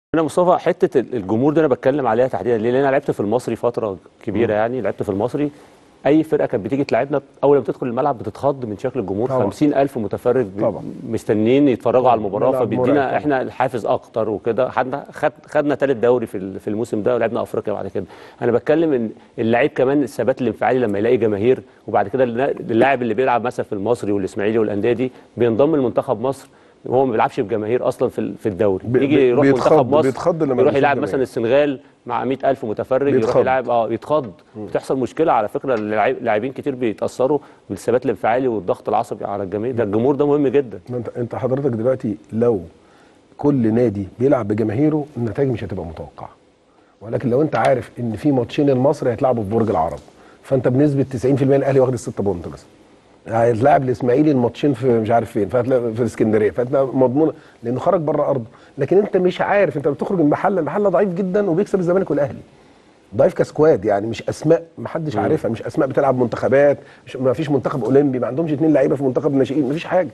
انا مصطفى حته الجمهور دي انا بتكلم عليها تحديدا ليه؟ لان انا لعبت في المصري فتره كبيره يعني لعبت في المصري اي فرقه كانت بتيجي تلعبنا اول ما بتدخل الملعب بتتخض من شكل الجمهور طبعا. 50000 متفرج بي- طبعا. مستنيين يتفرجوا على المباراه ملعب مرعب فبيدينا طبعا. احنا الحافز اكتر وكده خدنا خد خدنا ثالث دوري في ال- في الموسم ده ولعبنا افريقيا بعد كده انا بتكلم ان اللعيب كمان الثبات الانفعالي لما يلاقي جماهير وبعد كده النا- اللاعب اللي بيلعب مثلا في المصري والاسماعيلي والانديه دي بينضم لمنتخب مصر وهو ما بيلعبش بجماهير اصلا في ال- في الدوري بي- يجي بي- يروح بيتخض- منتخب مصر بيتخض لما يروح بيشوف يلعب جماهير. مثلا السنغال مع 100000 متفرج يروح بيتخض. يلعب اه يتخض بتحصل مشكله على فكره اللاعب- لاعبين كتير بيتاثروا بالثبات الانفعالي والضغط العصبي على الجماهير ده الجمهور ده مهم جدا ما انت انت حضرتك دلوقتي لو كل نادي بيلعب بجماهيره النتائج مش هتبقى متوقعه ولكن لو انت عارف ان في ماتشين المصري هيتلعبوا في برج العرب فانت بنسبه 90% الاهلي واخد الستة بونت بس هيتلعب الاسماعيلي الماتشين في مش عارف فين فهتلاقي في اسكندريه فهتلاقي مضمونه لانه خرج بره ارضه لكن انت مش عارف انت بتخرج من محله المحله ضعيف جدا وبيكسب الزمالك والاهلي ضعيف كسكواد يعني مش اسماء ما حدش عارفها مش اسماء بتلعب منتخبات مش ما فيش منتخب اولمبي ما عندهمش اتنين لعيبه في منتخب الناشئين ما فيش حاجه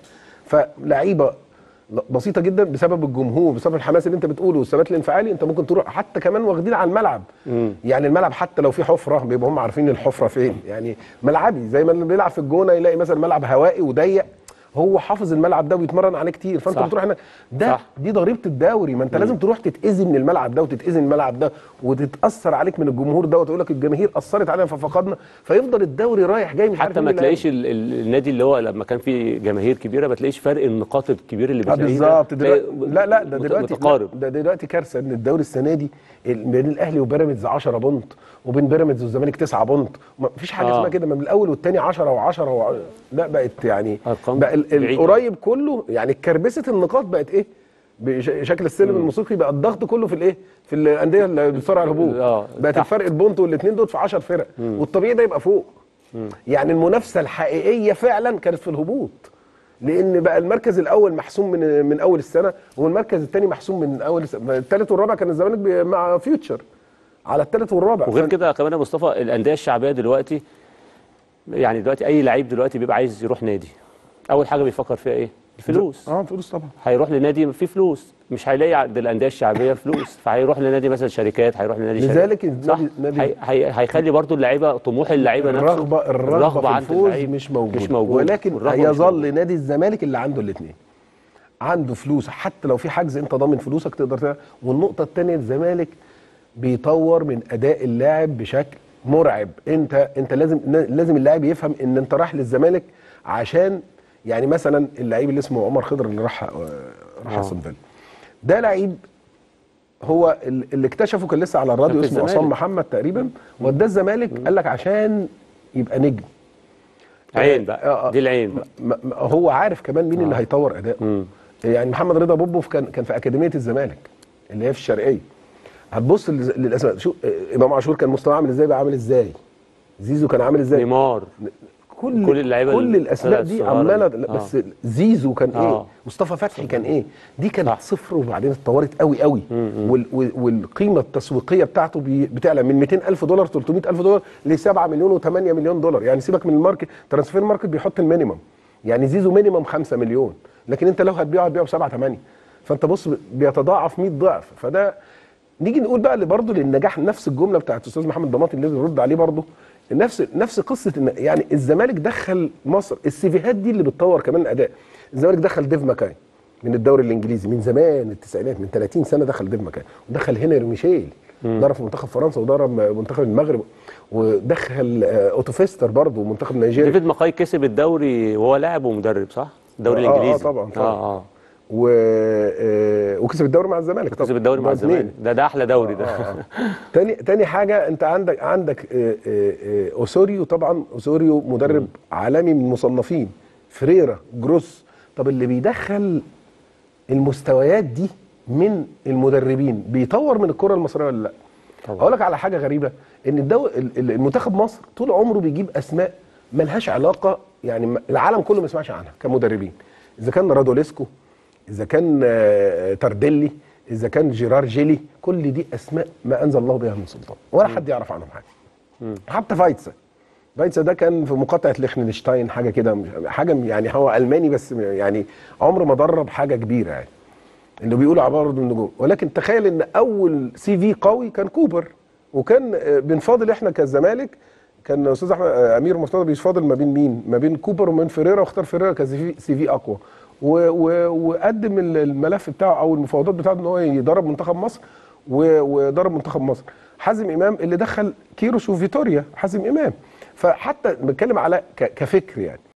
فلعيبه بسيطه جدا بسبب الجمهور بسبب الحماس اللي انت بتقوله والثبات الانفعالي انت ممكن تروح حتى كمان واخدين على الملعب يعني الملعب حتى لو في حفره بيبقوا هم عارفين الحفره فين يعني ملعبي زي ما اللي بيلعب في الجونه يلاقي مثلا ملعب هوائي وضيق هو حافظ الملعب ده وبيتمرن عليه كتير فانت صح. بتروح هناك ده صح. دي ضريبه الدوري ما انت لازم تروح تتاذي من الملعب ده وتتاذي من الملعب ده وتتاثر عليك من الجمهور ده وتقول لك الجماهير اثرت علينا ففقدنا فيفضل الدوري رايح جاي مش عارف حتى مين ما اللي تلاقيش ال- ال- النادي اللي هو لما كان فيه جماهير كبيره ما تلاقيش فرق النقاط الكبير اللي آه بتلاقيه ده. بالظبط تلاقي دلوقتي لا لا ده مت- دلوقتي متقارب لا، ده دلوقتي كارثه ان الدوري السنه دي ال- بين الاهلي وبيراميدز 10 بونت وبين بيراميدز والزمالك 9 بونت ما فيش حاجه آه. اسمها كده ما من الاول والثاني 10 و10 و... لا بقت يعني أرقام بقى ال- بعيدة. القريب كله يعني كربسه النقاط بقت ايه بشكل السلم الموسيقي بقى الضغط كله في الايه في الانديه اللي بتسرع الهبوط آه، بقت تحت. الفرق البونت والاثنين دول في 10 فرق والطبيعي ده يبقى فوق يعني المنافسه الحقيقيه فعلا كانت في الهبوط لان بقى المركز الاول محسوم من من اول السنه والمركز الثاني محسوم من اول السنه الثالث والرابع كان الزمالك بي- مع فيوتشر على الثالث والرابع وغير فن- كده كمان يا مصطفى الانديه الشعبيه دلوقتي يعني دلوقتي اي لعيب دلوقتي بيبقى عايز يروح نادي اول حاجه بيفكر فيها ايه الفلوس اه فلوس طبعا هيروح لنادي فيه فلوس مش هيلاقي عند الانديه الشعبيه فلوس فهيروح لنادي مثلا شركات هيروح لنادي لذلك شركات. صح النادي- نادي- هي هي هيخلي برضو اللعيبه طموح اللعيبه نفسه الرغبه الرغبه في عند الفوز اللعيب مش موجود مش موجود ولكن والرغبة مش هيظل موجودة. نادي الزمالك اللي عنده الاثنين عنده فلوس حتى لو في حجز انت ضامن فلوسك تقدر تلعب والنقطه الثانيه الزمالك بيطور من اداء اللاعب بشكل مرعب انت انت لازم لازم اللاعب يفهم ان انت رايح للزمالك عشان يعني مثلا اللعيب اللي اسمه عمر خضر اللي راح راح آه. استون فيلا ده لعيب هو ال- اللي اكتشفه كان لسه على الراديو كان في اسمه عصام الزمالك. محمد تقريبا وداه الزمالك قال لك عشان يبقى نجم عين آه، بقى آه. دي العين بقى ما- ما- هو عارف كمان مين اللي هيطور اداؤه مم. يعني محمد رضا بوبوف كان كان في اكاديميه الزمالك اللي هي في الشرقيه هتبص لل- للاسماء شو آه، امام عاشور كان مستواه عامل ازاي بقى عامل ازاي زيزو كان عامل ازاي نيمار كل كل اللعيبة كل الاسماء الثلاث دي الصغار عماله دي. لا، آه. بس زيزو كان ايه آه. مصطفى فتحي كان ايه دي كانت صح. صفر وبعدين اتطورت قوي قوي وال وال والقيمه التسويقيه بتاعته بي بتعلى من 200 الف دولار 300 الف دولار ل 7 مليون و8 مليون دولار يعني سيبك من الماركت ترانسفير ماركت بيحط المينيمم يعني زيزو مينيمم 5 مليون لكن انت لو هتبيعه هتبيعه ب 7 8 فانت بص بيتضاعف 100 ضعف فده نيجي نقول بقى اللي برضه للنجاح نفس الجمله بتاعت الاستاذ محمد ضماطي اللي بيرد عليه برضه نفس نفس قصه ان يعني الزمالك دخل مصر السيفيهات دي اللي بتطور كمان الاداء الزمالك دخل ديف ماكاي من الدوري الانجليزي من زمان التسعينات من 30 سنه دخل ديف ماكاي ودخل هنري ميشيل درب في منتخب فرنسا ودرب منتخب المغرب ودخل آه، اوتو فيستر برضه منتخب نيجيريا ديفيد ماكاي كسب الدوري وهو لاعب ومدرب صح الدوري آه، آه، الانجليزي طبعاً، طبعاً. اه اه و... آه، وكسب الدوري مع الزمالك طبعاً. كسب الدوري مع ده اتنين. الزمالك ده ده احلى دوري ده آه، آه. تاني تاني حاجه انت عندك عندك آه، آه، آه، اوسوريو طبعا اوسوريو مدرب عالمي من المصنفين فريرا جروس طب اللي بيدخل المستويات دي من المدربين بيطور من الكره المصريه ولا لا طبعا. اقول لك على حاجه غريبه ان الدو... ال- ال- المنتخب مصر طول عمره بيجيب اسماء ملهاش علاقه يعني م- العالم كله ما يسمعش عنها كمدربين اذا كان رادوليسكو اذا كان آه، تارديلي اذا كان جيرار جيلي كل دي اسماء ما انزل الله بها من سلطان ولا حد يعرف عنهم حاجه حتى فايتسا فايتسا ده كان في مقاطعه ليخنشتاين حاجه كده مش- حاجه يعني هو الماني بس يعني عمره ما درب حاجه كبيره يعني انه بيقولوا على برضه النجوم ولكن تخيل ان اول سي في قوي كان كوبر وكان آه، بنفاضل احنا كالزمالك كان استاذ احمد آه، امير مرتضى بيفاضل ما بين مين؟ ما بين كوبر ومن فيريرا واختار فيريرا كسي في سي في اقوى و- و- وقدم ال- الملف بتاعه او المفاوضات بتاعته ان هو يدرب منتخب مصر و- ودرب منتخب مصر حازم امام اللي دخل كيروش وفيتوريا حازم امام فحتى بتكلم على ك- كفكر يعني